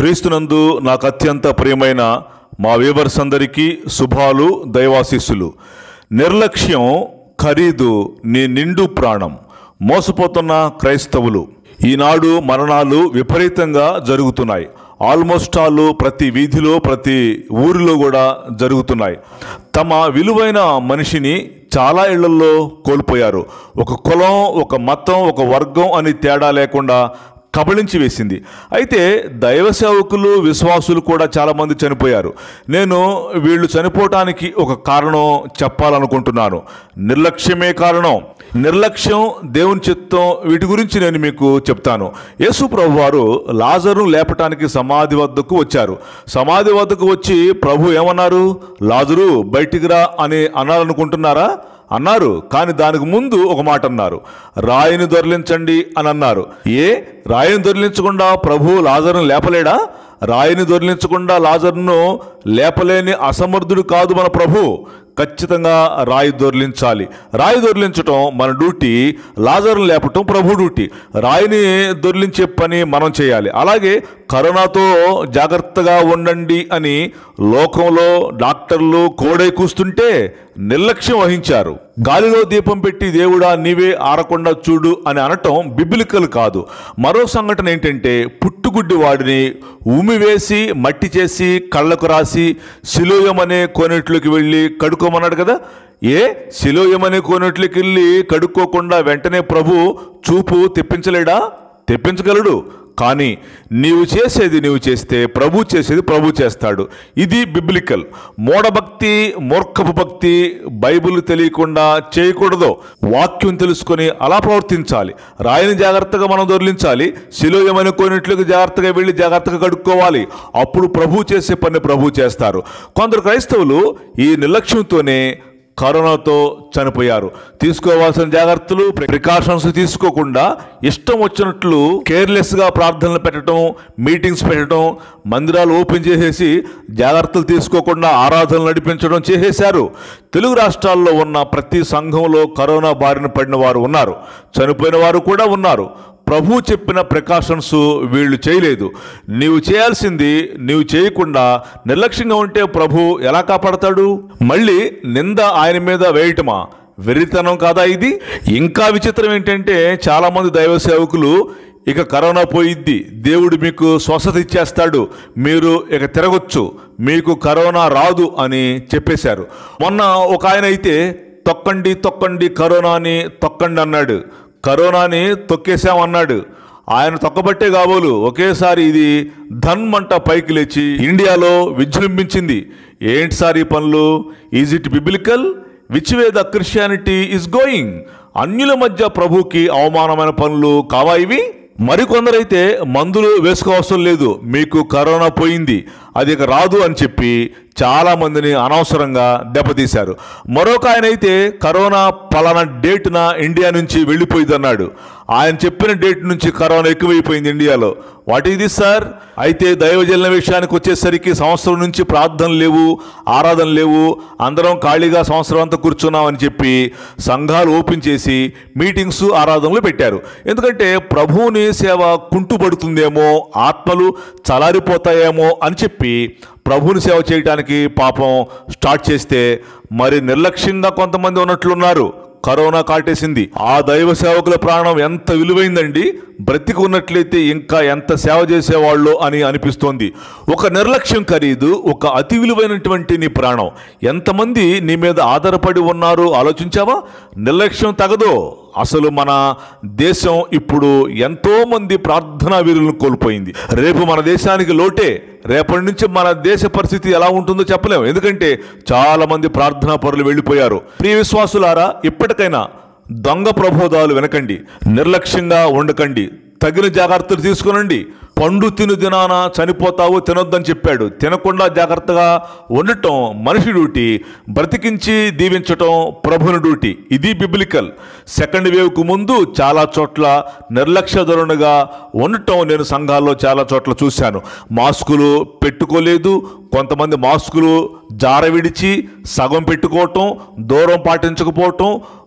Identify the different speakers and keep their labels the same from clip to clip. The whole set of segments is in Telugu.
Speaker 1: క్రీస్తునందు నాకు అత్యంత ప్రియమైన మా వీవర్స్ అందరికీ శుభాలు దైవాశీస్సులు నిర్లక్ష్యం ఖరీదు నీ నిండు ప్రాణం మోసపోతున్న క్రైస్తవులు ఈనాడు మరణాలు విపరీతంగా జరుగుతున్నాయి ఆల్మోస్ట్ ఆల్ ప్రతి వీధిలో ప్రతి ఊరిలో కూడా జరుగుతున్నాయి తమ విలువైన మనిషిని చాలా ఇళ్లలో కోల్పోయారు ఒక కులం ఒక మతం ఒక వర్గం అని తేడా లేకుండా కబళించి వేసింది అయితే దైవ సేవకులు విశ్వాసులు కూడా చాలామంది చనిపోయారు నేను వీళ్ళు చనిపోవటానికి ఒక కారణం చెప్పాలనుకుంటున్నాను నిర్లక్ష్యమే కారణం నిర్లక్ష్యం దేవుని చిత్తం వీటి గురించి నేను మీకు చెప్తాను యేసు ప్రభు వారు లాజరును లేపటానికి సమాధి వద్దకు వచ్చారు సమాధి వద్దకు వచ్చి ప్రభు ఏమన్నారు లాజరు బయటికి రా అని అనాలనుకుంటున్నారా అన్నారు కానీ దానికి ముందు ఒక మాట అన్నారు రాయిని దొరిలించండి అని అన్నారు ఏ రాయిని దొరిలించకుండా ప్రభు లాజరును లేపలేడా రాయిని దొరిలించకుండా లాజరును లేపలేని అసమర్థుడు కాదు మన ప్రభు ఖచ్చితంగా రాయి దొర్లించాలి రాయి దొర్లించటం మన డ్యూటీ లాజర్ను లేపటం ప్రభు డ్యూటీ రాయిని దొర్లించే పని మనం చేయాలి అలాగే కరోనాతో జాగ్రత్తగా ఉండండి అని లోకంలో డాక్టర్లు కోడై కూస్తుంటే నిర్లక్ష్యం వహించారు గాలిలో దీపం పెట్టి దేవుడా నీవే ఆరకుండా చూడు అని అనటం బిబిలికల్ కాదు మరో సంఘటన ఏంటంటే పుట్టుగుడ్డి వాడిని ఉమివేసి మట్టి చేసి కళ్ళకు రాసి శిలోయమనే కోనేట్లోకి వెళ్ళి కడుక్కోమన్నాడు కదా ఏ శిలోయమనే కోనేట్లోకి వెళ్ళి కడుక్కోకుండా వెంటనే ప్రభు చూపు తెప్పించలేడా తెప్పించగలడు కానీ నీవు చేసేది నీవు చేస్తే ప్రభు చేసేది ప్రభు చేస్తాడు ఇది బిబ్లికల్ మూఢభక్తి మూర్ఖపు భక్తి బైబిల్ తెలియకుండా చేయకూడదు వాక్యం తెలుసుకొని అలా ప్రవర్తించాలి రాయిని జాగ్రత్తగా మనం దొరిలించాలి శిలోయమైన కోనిట్లకు జాగ్రత్తగా వెళ్ళి జాగ్రత్తగా కడుక్కోవాలి అప్పుడు ప్రభు చేసే పని ప్రభు చేస్తారు కొందరు క్రైస్తవులు ఈ నిర్లక్ష్యంతోనే కరోనాతో చనిపోయారు తీసుకోవాల్సిన జాగ్రత్తలు ప్రికాషన్స్ తీసుకోకుండా ఇష్టం వచ్చినట్లు కేర్లెస్గా ప్రార్థనలు పెట్టడం మీటింగ్స్ పెట్టడం మందిరాలు ఓపెన్ చేసేసి జాగ్రత్తలు తీసుకోకుండా ఆరాధనలు నడిపించడం చేసేశారు తెలుగు రాష్ట్రాల్లో ఉన్న ప్రతి సంఘంలో కరోనా బారిన పడిన వారు ఉన్నారు చనిపోయిన వారు కూడా ఉన్నారు ప్రభు చెప్పిన ప్రికాషన్స్ వీళ్ళు చేయలేదు నీవు చేయాల్సింది నీవు చేయకుండా నిర్లక్ష్యంగా ఉంటే ప్రభు ఎలా కాపాడతాడు మళ్ళీ నింద ఆయన మీద వేయటమా వెర్రితనం కాదా ఇది ఇంకా విచిత్రం ఏంటంటే చాలామంది దైవ సేవకులు ఇక కరోనా పోయిద్ది దేవుడు మీకు స్వస్థత ఇచ్చేస్తాడు మీరు ఇక తిరగొచ్చు మీకు కరోనా రాదు అని చెప్పేశారు మొన్న ఒక ఆయన అయితే తొక్కండి తొక్కండి కరోనాని తొక్కండి అన్నాడు కరోనాని తొక్కేశామన్నాడు ఆయన తొక్కబట్టే కాబోలు ఒకేసారి ఇది ధన్ మంట పైకి లేచి ఇండియాలో విజృంభించింది ఏంటి సార్ ఈ పనులు is it biblical which way the Christianity is going అన్యుల మధ్య ప్రభుకి అవమానమైన పనులు కావా ఇవి మరికొందరైతే మందులు వేసుకోవసరం లేదు మీకు కరోనా పోయింది అది ఇక రాదు అని చెప్పి చాలా మందిని అనవసరంగా దెబ్బతీశారు మరొక ఆయన అయితే కరోనా పలానా డేట్న ఇండియా నుంచి వెళ్ళిపోయింది అన్నాడు ఆయన చెప్పిన డేట్ నుంచి కరోనా ఎక్కువైపోయింది ఇండియాలో వాట్ ఇది సార్ అయితే దైవజన విషయానికి వచ్చేసరికి సంవత్సరం నుంచి ప్రార్థనలు లేవు ఆరాధన లేవు అందరం ఖాళీగా సంవత్సరం అంతా కూర్చున్నాం అని చెప్పి సంఘాలు ఓపెన్ చేసి మీటింగ్స్ ఆరాధనలు పెట్టారు ఎందుకంటే ప్రభువుని సేవ కుంటుపడుతుందేమో ఆత్మలు చలారిపోతాయేమో అని చెప్పి ప్రభుని సేవ చేయడానికి పాపం స్టార్ట్ చేస్తే మరి నిర్లక్ష్యంగా కొంతమంది ఉన్నట్లున్నారు కరోనా కాటేసింది ఆ దైవ సేవకుల ప్రాణం ఎంత విలువైందండి బ్రతికి ఉన్నట్లయితే ఇంకా ఎంత సేవ చేసేవాళ్ళు అని అనిపిస్తోంది ఒక నిర్లక్ష్యం ఖరీదు ఒక అతి విలువైనటువంటి నీ ప్రాణం ఎంతమంది నీ మీద ఆధారపడి ఉన్నారు ఆలోచించావా నిర్లక్ష్యం తగదో అసలు మన దేశం ఇప్పుడు ఎంతో మంది ప్రార్థనా వీరులను కోల్పోయింది రేపు మన దేశానికి లోటే రేపటి నుంచి మన దేశ పరిస్థితి ఎలా ఉంటుందో చెప్పలేము ఎందుకంటే చాలా మంది ప్రార్థనా పరులు వెళ్ళిపోయారు ప్రియ విశ్వాసులారా ఇప్పటికైనా దొంగ ప్రబోధాలు వినకండి నిర్లక్ష్యంగా ఉండకండి తగిన జాగ్రత్తలు తీసుకునండి పండు తిను దినాన చనిపోతావు తినొద్దని చెప్పాడు తినకుండా జాగ్రత్తగా ఉండటం మనిషి డ్యూటీ బ్రతికించి దీవించటం ప్రభుని డ్యూటీ ఇది బిబ్లికల్ సెకండ్ వేవ్కు ముందు చాలా చోట్ల నిర్లక్ష్య ధోరణిగా ఉండటం నేను సంఘాల్లో చాలా చోట్ల చూశాను మాస్కులు పెట్టుకోలేదు కొంతమంది మాస్కులు జార విడిచి సగం పెట్టుకోవటం దూరం పాటించకపోవటం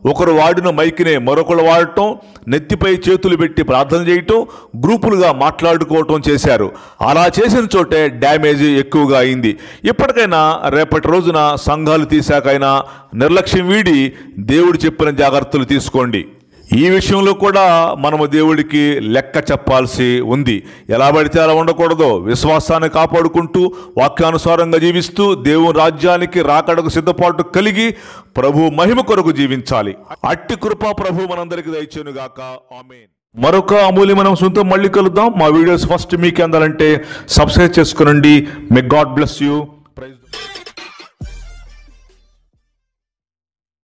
Speaker 1: ఒకరు వాడిన మైకినే మరొకరు వాడటం నెత్తిపై చేతులు పెట్టి ప్రార్థన చేయటం గ్రూపులుగా మాట్లాడుకోవటం చేశారు అలా చేసిన చోటే డ్యామేజ్ ఎక్కువగా అయింది ఇప్పటికైనా రేపటి రోజున సంఘాలు తీశాకైనా నిర్లక్ష్యం వీడి దేవుడు చెప్పిన జాగ్రత్తలు తీసుకోండి ఈ విషయంలో కూడా మనము దేవుడికి లెక్క చెప్పాల్సి ఉంది ఎలా పడితే అలా ఉండకూడదు విశ్వాసాన్ని కాపాడుకుంటూ వాక్యానుసారంగా జీవిస్తూ దేవుని రాజ్యానికి రాకడకు సిద్ధపాటు కలిగి ప్రభు మహిమ కొరకు జీవించాలి అట్టి కృప ప్రభు మనందరికి దయచేనుగాక ఆమేన్ మరొక అమూల్యమైన సొంతం మళ్ళీ కలుద్దాం మా వీడియోస్ ఫస్ట్ మీకు అందాలంటే సబ్స్క్రైబ్ చేసుకునండి may God bless you praise